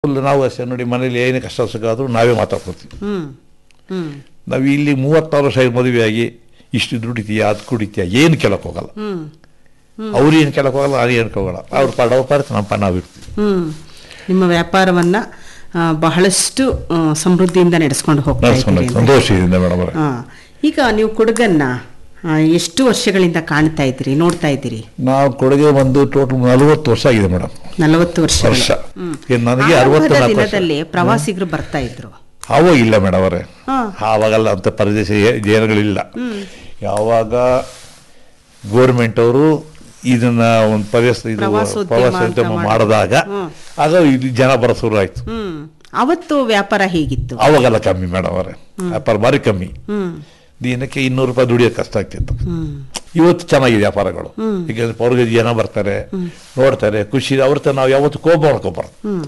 Full ನಾವು ಅಷ್ಟೇ ನೋಡಿ ಮನೇಲಿ ಏನೇ ಕಷ್ಟ ಸುಖ ಆದರೂ ನಾವೇ ಮಾತಾಡ್ಕೊತೀವಿ ಹ್ಮ್ ಹ್ಮ್ ನಾವು ಇಲ್ಲಿ ಮೂವತ್ತಾರು ವರ್ಷ ಮದುವೆಯಾಗಿ ಇಷ್ಟು ದುಡಿತೀಯ ಅದು ಕುಡಿತೀಯ ಏನು ಕೇಳಕ್ಕೆ ಹೋಗಲ್ಲ ಹ್ಮ್ ಅವ್ರು ಏನು ಕೇಳಕ್ಕೆ ಹೋಗಲ್ಲ ನಾನು ಏನು ಹೋಗಲ್ಲ ಅವ್ರ ಪಾಡ ಅವ್ರ ಪಾಡ ನಮ್ಮ ಪಾಡ ನಾವು ಇರ್ತೀವಿ ಹ್ಮ್ ನಿಮ್ಮ ವ್ಯಾಪಾರವನ್ನ ಆ, ಬಹಳಷ್ಟು ಆ, ಸಮೃದ್ಧಿಯಿಂದ ನಡೆಸ್ಕೊಂಡು ಹೋಗ್ತಾ ನಡೆಸ್ಕೊಂಡು ಇದ್ದೀರಿ ಅಂತ. ಸಂತೋಷದಿಂದ ಮೇಡಮ್ ಅವರೇ ಆ, ಈಗ ನೀವು ಕೊಡಗನ್ನ ಆ, ಎಷ್ಟು ವರ್ಷಗಳಿಂದ ಕಾಣ್ತಾ ಇದ್ದೀರಿ ನೋಡ್ತಾ ಇದ್ದೀರಿ ನಾವು ಕೊಡುಗೆ ಒಂದು ಟೋಟಲ್ ನಲವತ್ತು ವರ್ಷ ಆಗಿದೆ ಮೇಡಮ್ ನಲವತ್ತು ವರ್ಷ ವರ್ಷ ಏನ್ ನನಗೆ ಅರವತ್ತು ನಾಲ್ಕು ವರ್ಷ ದಿನದಲ್ಲಿ ಪ್ರವಾಸಿಗರು ಬರ್ತಾ ಇದ್ರು ಅವಾಗ ಇಲ್ಲ ಮೇಡಮ್ ಅವರೇ ಹಾ. ಆವಾಗೆಲ್ಲ ಅಂತ ಪ್ರದೇಶ ಏ- ಜನಗಳಿಲ್ಲ ಯಾವಾಗ ಗೋರ್ಮೆಂಟ್ ಅವರು ಇದನ್ನ ಒಂದು ಪ್ರದೇಶ ಇದು ಪ್ರವಾಸೋದ್ಯಮ ಪ್ರವಾಸೋದ್ಯಮ ಅಂತ ಮಾಡಿದಾಗ ಆಗ ಇಲ್ಲಿ ಜನ ಬರೋ ಶುರು ಆಯ್ತು ಹ್ಮ್ ಅವತ್ತು ವ್ಯಾಪಾರ ಹೇಗಿತ್ತು ಅವಾಗೆಲ್ಲ ಕಮ್ಮಿ ಮೇಡಮ್ ಅವರೇ ವ್ಯಾಪಾರ ಭಾರಿ ಕಮ್ಮಿ ಹ್ಮ್ ದಿನಕ್ಕೆ ಇನ್ನೂರು ರೂಪಾಯಿ ದುಡಿಯೋಕೆ ಕಷ್ಟ ಆಗ್ತಿತ್ತು ಹ್ಮ್ ಇವತ್ತು ಚೆನ್ನಾಗಿದೆ ವ್ಯಾಪಾರಗಳು ಈಗ ಹೊರಗೆ ಜನ ಬರ್ತಾರೆ ನೋಡ್ತಾರೆ ಖುಷಿ ಅವ್ರ ಹತ್ರ ನಾವು ಯಾವತ್ತು ಕೋಪ ಮಾಡ್ಕೊಬಾರ್ದು ಹ್ಮ್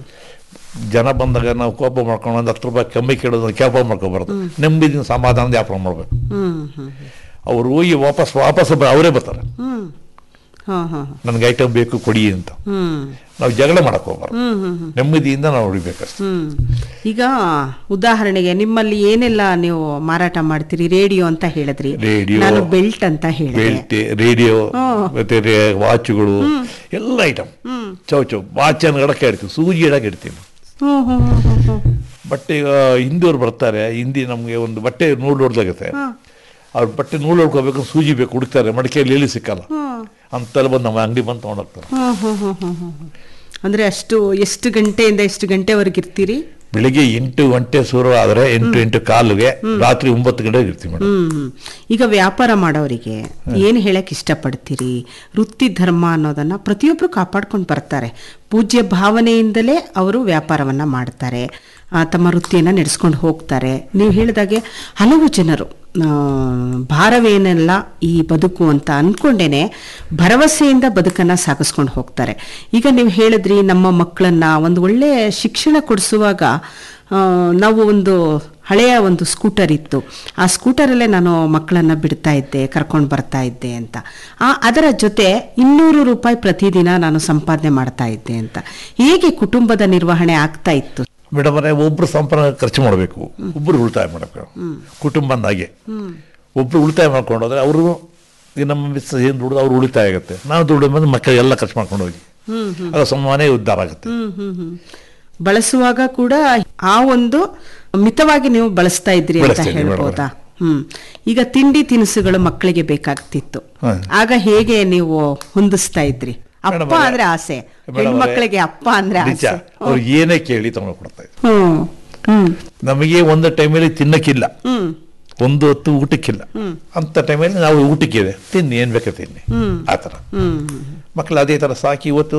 ಜನ ಬಂದಾಗ ನಾವು ಕೋಪ ಮಾಡ್ಕೊಂಡು ಒಂದು ಹತ್ತು ರೂಪಾಯಿ ಕಮ್ಮಿ ಕೇಳೋದು ಕೋಪ ಮಾಡ್ಕೊಬಾರ್ದು ನೆಮ್ಮದಿನ ಸಮಾಧಾನದ ವ್ಯಾಪಾರ ಮಾಡ್ಬೇಕು ಹ್ಮ್ ಹ್ಮ್ ಅವ್ರು ಹೋಗಿ ವಾಪಸ್ ವಾಪಸ್ ಬ- ಅವರೇ ಬರ್ತಾರೆ ಹ್ಮ್ ಹಾ ಹಾ ಹಾ. ನನಗೆ ಐಟಮ್ ಬೇಕು ಕೊಡಿ ಅಂತ ಹ್ಮ್ ನಾವು ಜಗಳ ಮಾಡಕ್ ಹೋಗ್ಬಾರ್ದು ಹ್ಮ್ ಹ್ಮ್ ಹ್ಮ್ ನೆಮ್ಮದಿಯಿಂದ ನಾವು ಹೊಡಿಬೇಕಷ್ಟೆ ಹ್ಮ್ ಈಗ ಉದಾಹರಣೆಗೆ ನಿಮ್ಮಲ್ಲಿ ಏನೆಲ್ಲ ನೀವು ಮಾರಾಟ ಮಾಡ್ತೀರಿ ರೇಡಿಯೋ ಅಂತ ಹೇಳಿದ್ರಿ ರೇಡಿಯೋ, ನಾನು ಬೆಲ್ಟ್ ಅಂತ ಹೇಳಿದೆ ಬೆಲ್ಟ್ ರೇಡಿಯೋ ಹ್ಮ್. ಮತ್ತೆ ರೇ- ವಾಚುಗಳು ಎಲ್ಲ ಐಟಮ್ ಹ್ಮ್ ಚೌ ಚೌ ವಾಚ್ ಅನ್ನು ಇಡಕ್ಕೆ ಇಡ್ತೀವಿ ಸೂಜಿ ಇಡಕ್ಕೆ ಇಡ್ತೀವಿ ಹ್ಮ್ ಹ್ಮ್ ಹ್ಮ್ ಹ್ಮ್ ಹ್ಮ್ ಬಟ್ಟೆ ಈಗ ಹಿಂದಿಯವ್ರು ಬರ್ತಾರೆ ಹಿಂದಿ ನಮಗೆ ಒಂದು ಬಟ್ಟೆ ನೂಲು ಹೊಡ್ದಾಗತ್ತೆ ಹಾ. ಅವ್ರ ಬಟ್ಟೆ ನೂಲು ಹೊಡ್ಕೋಬೇಕು ಸೂಜಿ ಬೇಕು ಹುಡುಕ್ತಾರೆ ಮಡಿಕೆಯಲ್ಲಿ ಎಲ್ಲಿ ಸಿಕ್ಕಲ್ಲ ಹ್ಮ್ ಅಂತೆಲ್ಲ ಬಂದು ನಮ್ಮ ಅಂಗಡಿ ಬಂದು ತೊಗೊಂಡೋಗ್ತಾರೆ ಹ್ಮ್ ಹ್ಮ್ ಹ್ಮ್ ಹ್ಮ್ ಹ್ಮ್ ಹ್ಮ್. ಅಂದ್ರೆ ಅಷ್ಟು ಎಷ್ಟು ಗಂಟೆಯಿಂದ ಎಷ್ಟು ಗಂಟೆವರೆಗೆ ಇರ್ತೀರಿ ಬೆಳಿಗ್ಗೆ ಎಂಟು ಗಂಟೆ ಶುರು ಆದರೆ ಎಂಟು ಎಂಟು ಕಾಲುಗೆ ರಾತ್ರಿ ಒಂಬತ್ತು ಗಂಟೆಗೆ ಇರ್ತೀವಿ ಮೇಡಮ್ ಹ್ಮ್ ಹ್ಮ್. ಈಗ ವ್ಯಾಪಾರ ಮಾಡೋರಿಗೆ ಏನು ಹೇಳಕ್ ಇಷ್ಟಪಡ್ತೀರಿ ವೃತ್ತಿ ಧರ್ಮ ಅನ್ನೋದನ್ನ ಪ್ರತಿಯೊಬ್ರು ಕಾಪಾಡ್ಕೊಂಡು ಬರ್ತಾರೆ ಪೂಜ್ಯ ಭಾವನೆಯಿಂದಲೇ ಅವರು ವ್ಯಾಪಾರವನ್ನ ಮಾಡ್ತಾರೆ ಆ, ತಮ್ಮ ವೃತ್ತಿಯನ್ನ ನಡೆಸ್ಕೊಂಡು ಹೋಗ್ತಾರೆ ನೀವು ಹೇಳಿದಾಗೆ ಹಲವು ಜನರು ಆ, ಭಾರವೇನೆಲ್ಲ ಈ ಬದುಕು ಅಂತ ಅನ್ಕೊಂಡೇನೆ ಭರವಸೆಯಿಂದ ಬದುಕನ್ನ ಸಾಗಿಸ್ಕೊಂಡು ಹೋಗ್ತಾರೆ ಈಗ ನೀವು ಹೇಳಿದ್ರಿ ನಮ್ಮ ಮಕ್ಕಳನ್ನ ಒಂದು ಒಳ್ಳೆ ಶಿಕ್ಷಣ ಕೊಡಿಸುವಾಗ ಆ, ನಾವು ಒಂದು ಹಳೆಯ ಒಂದು ಸ್ಕೂಟರ್ ಇತ್ತು ಆ ಸ್ಕೂಟರಲ್ಲೇ ನಾನು ಮಕ್ಕಳನ್ನ ಬಿಡ್ತಾ ಇದ್ದೆ ಕರ್ಕೊಂಡು ಬರ್ತಾ ಇದ್ದೆ ಅಂತ ಆ ಅದರ ಜೊತೆ ಇನ್ನೂರು ರೂಪಾಯಿ ಪ್ರತಿದಿನ ನಾನು ಸಂಪಾದನೆ ಮಾಡ್ತಾ ಇದ್ದೆ ಅಂತ ಹೇಗೆ ಕುಟುಂಬದ ನಿರ್ವಹಣೆ ಆಗ್ತಾ ಇತ್ತು ಮೇಡಮ್ ಅವರೇ ಒಬ್ರು ಸಂಪನ್ನ ಖರ್ಚು ಮಾಡಬೇಕು ಒಬ್ರು ಉಳಿತಾಯ ಮಾಡಬೇಕು ಕುಟುಂಬಂದಾಗೆ ಒಬ್ರು ಉಳಿತಾಯ ಮಾಡ್ಕೊಂಡು ಹೋದ್ರೆ ಅವರು ಈ ನಮ್ಮ ಮಿಸ್ ಏನು ದುಡ್ದು ಅವ್ರು ಉಳಿತಾಯ ಆಗುತ್ತೆ ನಾವು ದುಡ್ಡು ಬಂದು ಮಕ್ಕಳಿಗೆಲ್ಲ ಖರ್ಚು ಮಾಡ್ಕೊಂಡು ಹೋಗಿ ಆಗ ಸಮಾನೇ ಉದ್ಧಾರ ಆಗುತ್ತೆ ಹ್ಮ್ ಹ್ಮ್ ಹ್ಮ್ ಬಳಸುವಾಗ ಕೂಡ ಆ ಒಂದು ಮಿತವಾಗಿ ನೀವು ಬಳಸ್ತಾ ಇದ್ರಿ ಅಂತ ಬಳಸ್ತಾ ಇದ್ವಿ ಹೇಳ್ಬೋದಾ ಹ್ಮ್ ಈಗ ತಿಂಡಿ ತಿನಿಸುಗಳು ಮಕ್ಕಳಿಗೆ ಬೇಕಾಗ್ತಿತ್ತು ಹ. ಆಗ ಹೇಗೆ ನೀವು ಹೊಂದಿಸ್ತಾ ಇದ್ರಿ ಅಪ್ಪ ಮೇಡಮ್ ಅವರೇ, ಅಂದ್ರೆ ಆಸೆ ಮೇಡಮ್ ಅವರೇ, ಹೆಣ್ಮಕ್ಳಿಗೆ ಅಪ್ಪ ಅಂದ್ರೆ ನಿಜ ಆಸೆ ಅವ್ರು ಏನೇ ಕೇಳಿ ತಗೊಂಡು ಕೊಡ್ತಾ ಇದ್ರು ಹ್ಮ್ ಹ್ಮ್ ನಮಗೆ ಒಂದು ಟೈಮಲ್ಲಿ ತಿನ್ನಕ್ಕಿಲ್ಲ ಹ್ಮ್ ಒಂದು ಹೊತ್ತು ಊಟಕ್ಕಿಲ್ಲ ಅಂತ ಟೈಮಲ್ಲಿ ನಾವು ಊಟಕ್ಕಿದೆ ತಿನ್ನಿ ಏನ್ ಬೇಕಾ ತಿನ್ನಿ ಆ ಥರ ಹ್ಮ್ ಮಕ್ಕಳು ಅದೇ ಥರ ಸಾಕಿ ಇವತ್ತು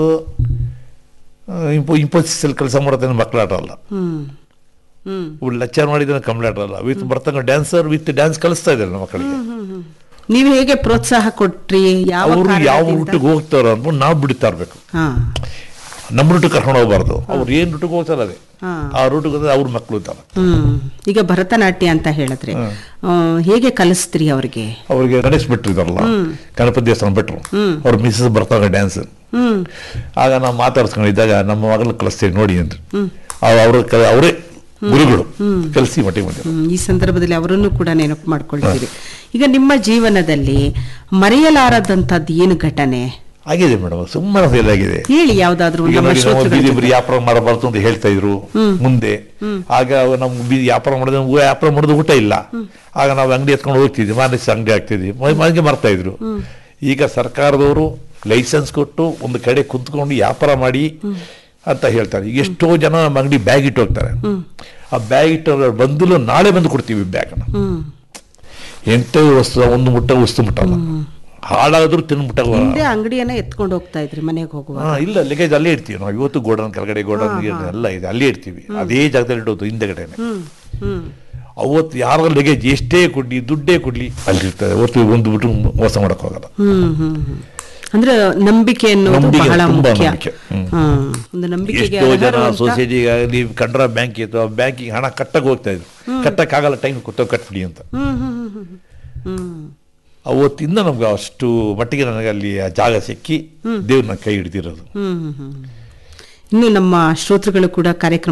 ಇಂಪೋ ಇಂಪೋಸಿಸಲ್ಲಿ ಕೆಲಸ ಮಾಡೋದೇನು ಮಕ್ಕಳು ಆಟ ಅಲ್ಲ ಹ್ಮ್ ಹ್ಮ್ ಇವ್ರು ಲೆಕ್ಚರ್ ಮಾಡಿದ್ರೆ ಕಂಪ್ಲೇಂಟ್ ಅಲ್ಲ ವಿತ್ ಬರ್ತಂಗ ಡ್ಯಾನ್ಸರ್ ವಿತ್ ಡ್ಯಾನ್ಸ್ ಕಲಿಸ್ತಾ ಇದ್ದಾರೆ ಮಕ್ಕಳಿಗೆ ನೀವು ಹೇಗೆ ಪ್ರೋತ್ಸಾಹ ಕೊಟ್ರಿ ಯಾವ ಅವರು ಯಾವ ಕಾರಣದಿಂದ? ರೂಟಿಗೆ ಹೋಗ್ತಾರೋ ಅಂದ್ಬಿಟ್ಟು ನಾವು ಬಿಡ್ತಾ ಇರ್ಬೇಕು ಹಾ ನಮ್ಮ ರೂಟಿಗೆ ಕರ್ಕೊಂಡು ಹೋಗ್ಬಾರ್ದು ಅವ್ರು ಏನ್ ರೂಟಿಗೆ ಹೋಗ್ತಾರೆ ಅದೇ ಹಾ. ಆ ರೂಟಿಗೆ ಹೋದ್ರೆ ಅವ್ರ ಮಕ್ಕಳು ಇದ್ದಾರೆ ಹ್ಮ್ ಈಗ ಭರತನಾಟ್ಯ ಅಂತ ಹೇಳಿದ್ರೆ ಆ, ಹೇಗೆ ಕಲಿಸ್ತೀರಿ ಅವ್ರಿಗೆ ಅವ್ರಿಗೆ ಗಣೇಶ್ ಭಟ್ರು ಇದಾರಲ್ಲ ಗಣಪತಿ ದೇವಸ್ಥಾನ ಭಟ್ರು ಅವ್ರ ಮಿಸ್ಸಸ್ ಬರ್ತಾಗ ಡ್ಯಾನ್ಸ್ ಹ್ಮ್ ಆಗ ನಾವು ಮಾತಾಡ್ಸ್ಕೊಂಡಿದ್ದಾಗ ನಮ್ಮ ಮಗಳು ಕಲಿಸ್ತೇವೆ ನೋಡಿ ಅಂತ ಅವ್ರ ಅವರೇ ಗುರುಗಳು ಕಲಿಸಿ ಮಟ್ಟಿಗೆ ಬಂದಿರು ಹ್ಮ್, ಈ ಸಂದರ್ಭದಲ್ಲಿ ಅವರನ್ನು ಕೂಡ ನೆನಪು ಮಾಡ್ಕೊಳ್ತೀರಿ ಈಗ ನಿಮ್ಮ ಜೀವನದಲ್ಲಿ ಮರೆಯಲಾರದಂತದ್ದು ಏನು ಘಟನೆ ಆಗಿದೆ ಮೇಡಮ್ ಸುಮ್ಮನೆ ಫೇಲ್ ಆಗಿದೆ ಹೇಳಿ ಯಾವ್ದಾದ್ರು ಈಗ ನಮ್ಮ ನೋಡಿ ನಾವು ಶ್ರೋತೃಗಳ ಬೀದಿ ಜೊತೆ. ಬರೀ ವ್ಯಾಪಾರ ಮಾಡಬಾರ್ದು ಅಂತ ಹೇಳ್ತಾ ಇದ್ರು ಮುಂದೆ ಆಗ ನಮ್ಗೆ ಬೀದಿ ವ್ಯಾಪಾರ ಮಾಡಿದ್ರೆ ನಮ್ಗೆ ವ್ಯಾಪಾರ ಮಾಡೋದು ಊಟ ಇಲ್ಲ ಆಗ ನಾವು ಅಂಗಡಿ ಎತ್ಕೊಂಡು ಹೋಗ್ತಿದ್ವಿ ಮಾನಸ ಅಂಗಡಿ ಆಗ್ತಿದ್ವಿ ಮನೆಗೆ ಮರ್ತಾ ಇದ್ರು ಈಗ ಸರ್ಕಾರದವರು ಲೈಸೆನ್ಸ್ ಕೊಟ್ಟು ಒಂದು ಕಡೆ ಕುಂತ್ಕೊಂಡು ವ್ಯಾಪಾರ ಮಾಡಿ ಅಂತ ಹೇಳ್ತಾರೆ ಈಗ ಎಷ್ಟೋ ಜನ ನಮ್ಮ ಅಂಗಡಿ ಬ್ಯಾಗ್ ಇಟ್ಟು ಹೋಗ್ತಾರೆ ಆ ಬ್ಯಾಗ್ ಇಟ್ಟು ಬಂದಿಲ್ಲ ನಾಳೆ ಬಂದು ಕೊಡ್ತೀವಿ ಬ್ಯಾಗ್ನ ಹ್ಮ್ ಎಂಟೇ ವಸ್ತು ಒಂದು ಮುಟ್ಟ ವಸ್ತು ಮುಟ್ಟಲ್ಲ ಹಾಳಾದ್ರೂ ತಿನ್ಬಿಟ್ಟ ಹಿಂದೆ ಅಂಗಡಿಯನ್ನ ಎತ್ಕೊಂಡು ಹೋಗ್ತಾ ಇದ್ರಿ ಮನೆಗೆ ಹೋಗುವ ಹಾ ಇಲ್ಲ ಲಗೇಜ್ ಅಲ್ಲೇ ಇಡ್ತೀವಿ ನಾವು ಇವತ್ತು ಗೋಡನ್ ಕೆಳಗಡೆ ಗೋಡನ್ ಎಲ್ಲ ಇದೆ ಅಲ್ಲೇ ಇಡ್ತೀವಿ ಅದೇ ಜಾಗದಲ್ಲಿ ಇಡೋದು ಹಿಂದೆಗಡೆನೆ ಹ್ಮ್ ಹ್ಮ್ ಅವತ್ತು ಯಾರ ಲಗೇಜ್ ಎಷ್ಟೇ ಕೊಡ್ಲಿ ದುಡ್ಡೇ ಕೊಡ್ಲಿ ಅಲ್ಲಿರ್ತದೆ ಅವತ್ತು ಒಂದು ಬಿಟ್ಟು ಮೋಸ ಮಾಡಕ್ ಹೋಗಲ್ಲ ಹ್ಮ್ ಹ್ಮ್ ಹ್ಮ್. ಅಂದ್ರೆ ನಂಬಿಕೆ ಅನ್ನೋದು ನಂಬಿಕೆ ಬಹಳ ತುಂಬಾ ಮುಖ್ಯ ನಂಬಿಕೆ. ಹ್ಮ್. ಹ್ಮ್. ಒಂದು ನಂಬಿಕೆಗೆ ಎಷ್ಟೋ ಜನ ಅರ್ಹರು ಅಂತ- ಸೊಸೈಟಿಗೆ ಆಗಲಿ ಕಂಡ್ರ ಬ್ಯಾಂಕ್ ಇತ್ತು ಆ ಬ್ಯಾಂಕಿಗೆ ಹಣ ಕಟ್ಟಕ್ಕೆ ಹೋಗ್ತಾ ಇದ್ರು ಕಟ್ಟಕ್ಕಾಗಲ್ಲ ಟೈಮ್ ಕೊಟ್ಟು ಕಟ್ಬಿಡಿ ಅಂತ ಹ್ಮ್ ಹ್ಮ್ ಹ್ಮ್ ಹ್ಮ್ ಹ್ಮ್ ಅವತ್ತಿಂದ ನಮ್ಗೆ ಅಷ್ಟು ಮಟ್ಟಿಗೆ ನನಗೆ ಅಲ್ಲಿ ಆ ಜಾಗ ಸಿಕ್ಕಿ ದೇವ್ರನ್ನ ಕೈ ಹಿಡ್ದಿರೋದು ಹ್ಮ್ ಹ್ಮ್ ಹ್ಮ್. ಇನ್ನು ನಮ್ಮ ಶ್ರೋತೃಗಳು ಕೂಡ ಕಾರ್ಯಕ್ರಮ